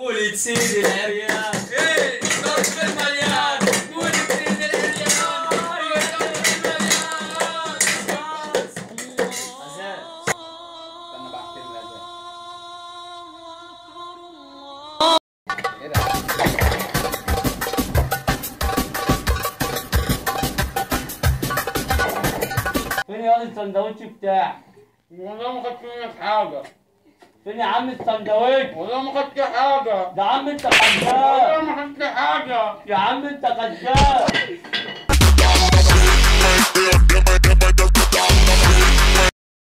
ولد سيد العريان ايه ضرب المليان ولد سيد العريان ايه ضرب المليان استنى بحكي لك ايه ده فين يا السندوتش بتاعك؟ والله ما خدت منك حاجة فين يا عم السندوتش؟ والله ما خدت حاجة ده عم انت والله كذاب ما خدت حاجة يا عم انت كذاب Yeah, yeah, yeah, yeah, yeah.